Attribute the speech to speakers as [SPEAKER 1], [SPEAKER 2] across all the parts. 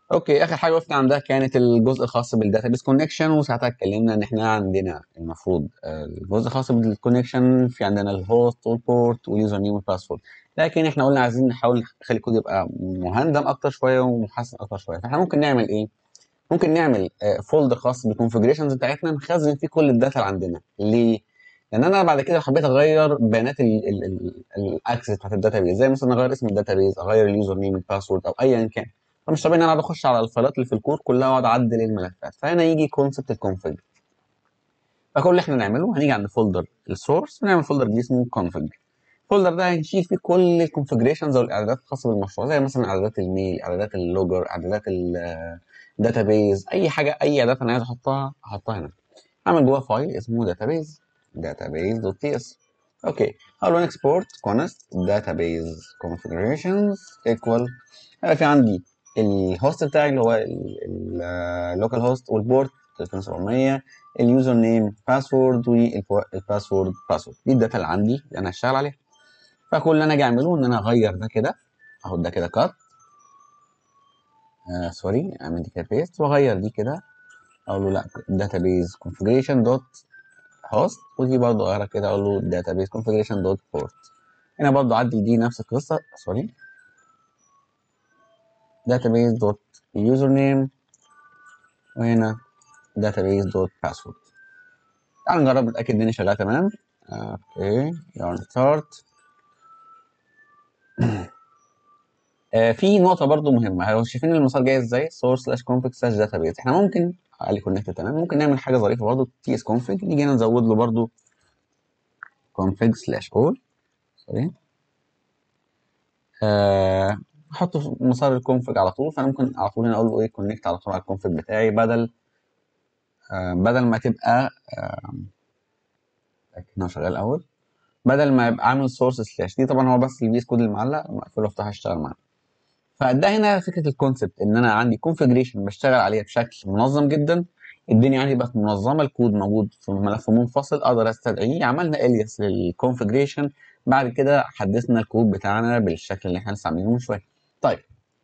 [SPEAKER 1] اوكي اخر حاجه وقفنا عندها كانت الجزء الخاص بالداتابيس كونكشن وساعتها اتكلمنا ان احنا عندنا المفروض آه، الجزء الخاص بالكونكشن في عندنا الهوست والبورت واليوزر نيم والباسورد لكن احنا قلنا عايزين نحاول نخلي الكود يبقى مهندم اكتر شويه ومحسن اكتر شويه فاحنا ممكن نعمل ايه ممكن نعمل فولدر خاص بالكونفجريشنز بتاعتنا نخزن فيه كل الداتا اللي عندنا ليه لان انا بعد كده حبيت اغير بيانات الاكسس بتاعت الداتابيز زي مثلا اغير اسم الداتابيز اغير اليوزر نيم الباسورد او ايا كان فمش طبيعي ان انا اقعد اخش على الفايلات اللي في الكود كلها واقعد اعدل الملفات فهنا يجي كونسبت الكونفج فكل اللي احنا نعمله هنيجي عند فولدر السورس ونعمل فولدر جديد اسمه config الفولدر ده هنشيل فيه كل الكونفجريشنز او الاعدادات الخاصه بالمشروع زي مثلا اعدادات الميل اعدادات اللوجر اعدادات الداتابيز اي حاجه اي اعدادات انا عايز احطها احطها هنا اعمل جوه فايل اسمه database database.ts اوكي هقول له export const database configurations equal هيبقى في عندي الهوست بتاعي اللي هو اللوكال هوست والبورت 2700 اليوزر نيم باسورد والباسورد باسورد دي الداتا اللي عندي اللي انا هشتغل عليها فكل اللي انا اجي اعمله ان انا اغير ده كده اخد ده كده كات آه سوري اعمل دي كده بيست واغير دي كده اقول له لا database configuration dot host ودي برضه اغيرها كده اقول له database configuration dot port هنا برضه عدل دي نفس القصه سوري database dot username وهنا database dot password تعال نجرب نتأكد الدنيا شغالة تمام اوكي yarn start آه في نقطة برضو مهمة لو شايفين المسار جاي ازاي source slash config slash database احنا ممكن قال لي كونكت تمام ممكن نعمل حاجة ظريفة برضو ts config نيجي هنا نزود له برضو config slash all سوري آه احطه في مسار الكونفج على طول فانا ممكن على طول هنا اقول له ايه كونكت على طول على الكونفج بتاعي بدل آه بدل ما تبقى آه هنا شغال الاول بدل ما يبقى عامل سورس سلاش دي طبعا هو بس البيس كود المعلق مقفول وافتح اشتغل معاه فده هنا فكره الكونسبت ان انا عندي كونفجريشن بشتغل عليها بشكل منظم جدا الدنيا عندي بقت منظمه الكود موجود في ملف منفصل اقدر استدعيه عملنا الياس للكونفجريشن بعد كده حدثنا الكود بتاعنا بالشكل اللي احنا لسه عاملينه من شويه طيب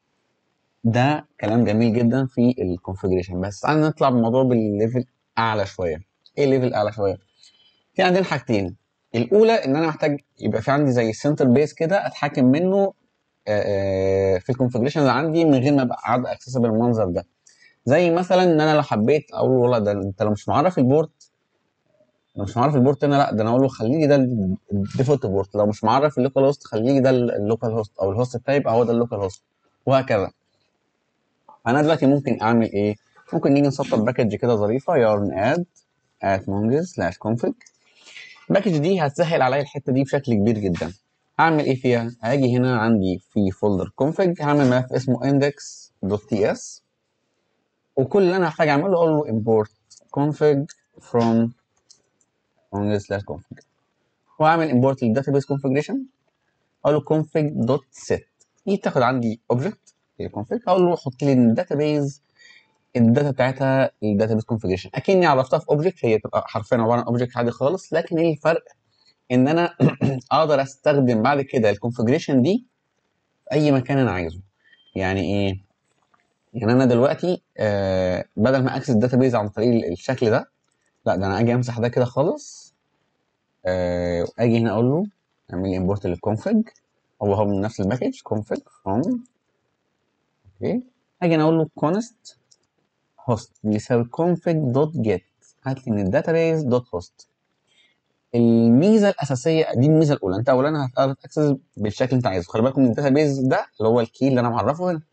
[SPEAKER 1] ده كلام جميل جدا في الكونفجريشن بس تعالى نطلع بالموضوع بالليفل اعلى شويه ايه الليفل اعلى شويه في عندنا حاجتين الاولى ان انا محتاج يبقى في عندي زي سنتر بيس كده اتحكم منه في الكونفجريشن اللي عندي من غير ما ابقى قاعد اكسسبل بالمنظر ده زي مثلا ان انا لو حبيت اقول له والله ده انت لو مش معرف البورت لو مش معرف البورت هنا لا ده انا اقول له خلي لي ده الديفولت بورت لو مش معرف اللوكال هوست خلي لي ده اللوكال هوست او الهوست بتاعي يبقى هو ده اللوكال هوست وهكذا انا دلوقتي ممكن اعمل ايه ممكن نيجي نسطب باكج كده ظريفه yarn add at mongoose slash config الباكج دي هتسهل عليا الحته دي بشكل كبير جدا هعمل ايه فيها هاجي هنا عندي في فولدر config هعمل ملف اسمه index.ts وكل اللي انا هحتاج اعمله اقول له import config from mongoose slash config واعمل import للداتابيس configuration اقول له config.set دي تاخد عندي object config اقول له حط لي الداتابيز الداتا بتاعتها الداتابيس كونفيجريشن اكني عرفتها في اوبجكت هي تبقى حرفيا عباره عن اوبجكت عادي خالص لكن ايه الفرق ان انا اقدر استخدم بعد كده الكونفيجريشن دي في اي مكان انا عايزه يعني ايه يعني انا دلوقتي آه بدل ما اكسس الداتابيز عن طريق الشكل ده لا ده انا اجي امسح ده كده خالص آه اجي هنا اقول له اعمل لي امبورت للكونفج هو هو من نفس الباكج config from اوكي اجي انا اقول له const host بيساوي config دوت جيت هات لي من الداتابيز دوت هوست الميزه الاساسيه دي الميزه الاولى انت اولا هتقدر تاكسس بالشكل اللي انت عايزه خلي بالك من الداتابيز ده اللي هو الكي اللي انا معرفه هنا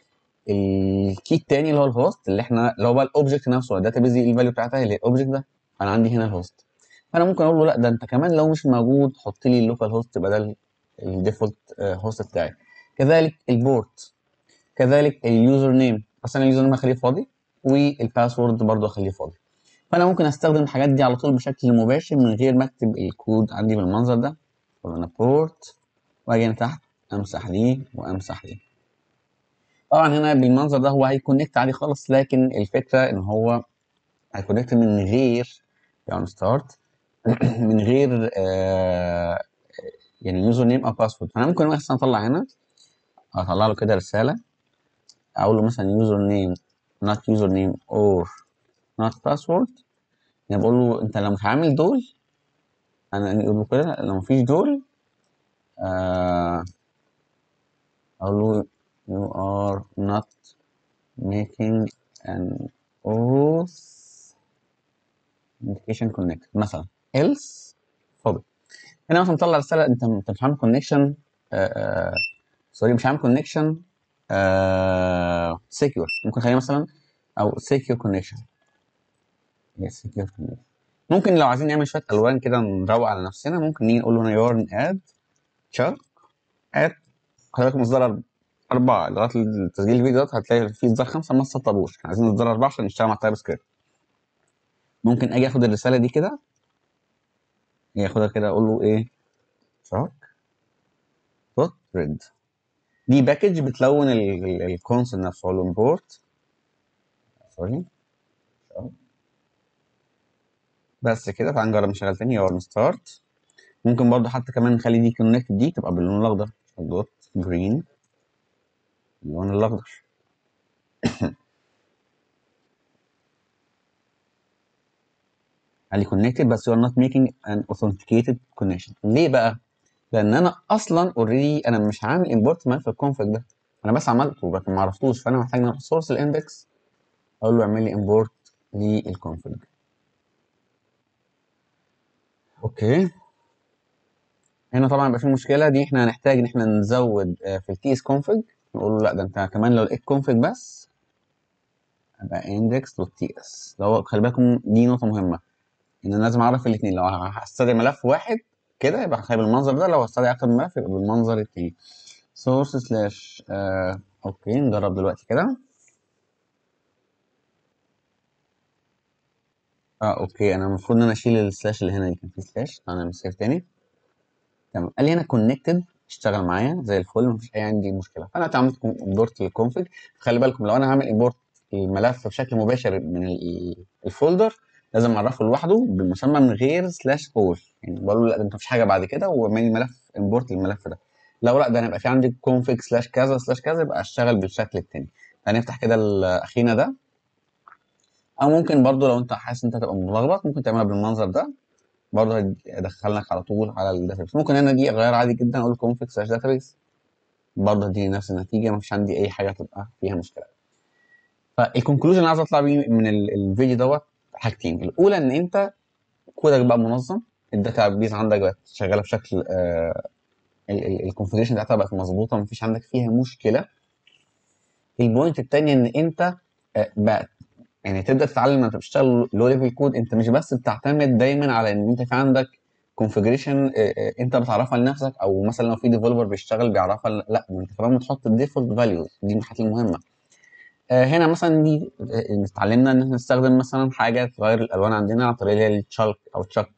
[SPEAKER 1] الكي التاني اللي هو الهوست اللي احنا اللي هو بقى الاوبجكت نفسه الداتابيز دي الفاليو بتاعتها اللي الاوبجكت ده انا عندي هنا الهوست فانا ممكن اقول له لا ده انت كمان لو مش موجود حط لي اللوكال هوست بدل الديفولت هوست بتاعي كذلك البورت كذلك اليوزر نيم بس انا اليوزر نيم هخليه فاضي والباسورد برضو اخليه فاضي فانا ممكن استخدم الحاجات دي على طول بشكل مباشر من غير ما اكتب الكود عندي بالمنظر ده اقول انا بورت واجي هنا تحت امسح دي وامسح دي طبعا هنا بالمنظر ده هو هيكونكت عادي خالص لكن الفكره ان هو هيكونكت من غير يعني ستارت من غير آه يعني يوزر نيم او باسورد فانا ممكن مثلا اطلع هنا اطلع له كده رساله اقول له مثلا يوزر نيم not user name or not password يعني بقول له انت لو مش عامل دول انا اقول له كده لو مفيش دول آه اقول له you are not making an authentication connect مثلا else فاضي هنا مثلا مطلع رساله انت انت مش عامل كونكشن سوري مش عامل كونكشن سكيور ممكن خليها مثلا او سكيور كونكشن سكيور كونكشن ممكن لو عايزين نعمل شويه الوان كده نروق على نفسنا ممكن نيجي نقول له هنا يورن اد تشارك اد خلي بالكم اصدار أربعة لغاية تسجيل الفيديو ده هتلاقي في إصدار خمسة ما سطبوش عايزين إصدار أربعة عشان نشتغل مع التايب سكريبت ممكن أجي آخد الرسالة دي كده أجي آخدها كده أقول له إيه تراك دوت ريد دي باكج بتلون الكونسول نفسه أقول له امبورت سوري بس كده تعال نجرب نشغل تاني يورن ستارت ممكن برضه حتى كمان نخلي دي كونكت دي تبقى باللون الأخضر دوت جرين اللون الأخضر قال لي connected بس you are not making an authenticated connection ليه بقى؟ لأن أنا أصلا اوريدي أنا مش عامل import ملف الكونفج ده أنا بس عملته لكن ما عرفتوش فأنا محتاج أروح سورس الاندكس أقول له اعمل لي import للكونفج أوكي هنا طبعا يبقى في مشكلة دي احنا هنحتاج إن احنا نزود في الكيس config نقول له لا ده انت كمان لو لقيت config بس يبقى index.ts لو خلي بالكم دي نقطة مهمة ان انا لازم اعرف الاثنين لو هستدعي ملف واحد كده يبقى هخلي بالمنظر ده لو هستدعي اكتر من ملف يبقى بالمنظر التاني source slash آه اوكي نجرب دلوقتي كده اه اوكي انا المفروض ان انا اشيل السلاش اللي هنا دي كان في سلاش انا نعمل سيف تاني تمام قال لي هنا كونكتد اشتغل معايا زي الفل مفيش اي عندي مشكله فانا عملت امبورت للكونفج خلي بالكم لو انا هعمل امبورت الملف بشكل مباشر من الفولدر لازم اعرفه لوحده بالمسمى من غير سلاش اول يعني بقول له لا ده انت مفيش حاجه بعد كده واعمل لي ملف امبورت للملف ده لو لا ده انا يبقى في عندي config سلاش كذا سلاش كذا يبقى اشتغل بالشكل التاني هنفتح كده اخينا ده او ممكن برضو لو انت حاسس انت هتبقى ملخبط ممكن تعملها بالمنظر ده برضه هيدخلك على طول على الداتابيس ممكن انا اجي اغير عادي جدا اقول config سلاش داتابيس برضه هتديني نفس النتيجه مفيش عندي اي حاجه تبقى فيها مشكله فالكونكلوجن اللي عايز اطلع بيه من الفيديو دوت حاجتين الاولى ان انت كودك بقى منظم الداتا بيز عندك بقت شغاله بشكل آه الكونفيجريشن بتاعتها بقت مظبوطه مفيش عندك فيها مشكله البوينت الثانيه ان انت آه بقى يعني تبدا تتعلم انت بتشتغل لو ليفل كود انت مش بس بتعتمد دايما على ان انت في عندك كونفيجريشن انت بتعرفها لنفسك او مثلا لو في ديفلوبر بيشتغل بيعرفها لا انت كمان بتحط الديفولت فاليوز دي من الحاجات المهمه هنا مثلا دي اتعلمنا ان احنا نستخدم مثلا حاجه تغير الالوان عندنا عن طريق اللي هي التشالك او تشاك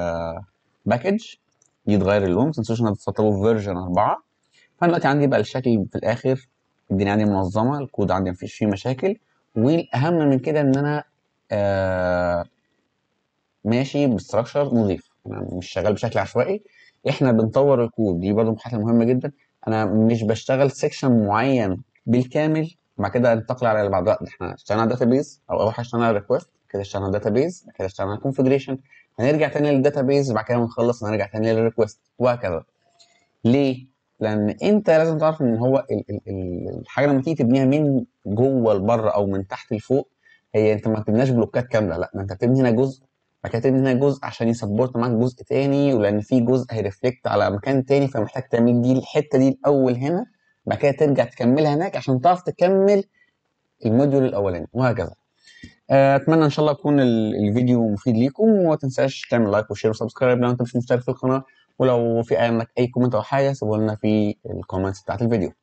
[SPEAKER 1] باكج دي تغير اللون ما تنسوش انها تسطبوا في فيرجن 4 فانا دلوقتي عندي بقى الشكل في الاخر الدنيا عندي منظمه الكود عندي مفيش فيه مشاكل والاهم من كده ان انا آه ماشي بستراكشر نظيف انا مش شغال بشكل عشوائي احنا بنطور الكود دي برضه من الحاجات المهمه جدا انا مش بشتغل سيكشن معين بالكامل بعد كده انتقل على اللي بعدها احنا اشتغلنا على داتابيز او اول حاجه اشتغلنا على ريكوست كده اشتغلنا على داتابيز بعد كده اشتغلنا على كونفجريشن هنرجع تاني للداتابيز وبعد كده نخلص هنرجع تاني للريكوست وهكذا ليه؟ لان انت لازم تعرف ان هو ال ال ال الحاجه لما تيجي تبنيها من جوه لبره او من تحت لفوق هي انت ما بتبنيهاش بلوكات كامله لا انت بتبني هنا جزء بعد كده تبني هنا جزء عشان يسبورت معاك جزء تاني ولان في جزء هيرفلكت على مكان تاني فمحتاج تعمل دي الحته دي الاول هنا بعد كده ترجع تكملها هناك عشان تعرف تكمل الموديول الاولاني وهكذا اتمنى ان شاء الله يكون الفيديو مفيد ليكم وما تنساش تعمل لايك وشير وسبسكرايب لو انت مش مشترك في القناه ولو في عندك اي كومنت او حاجه سيبوا لنا في الكومنتس بتاعت الفيديو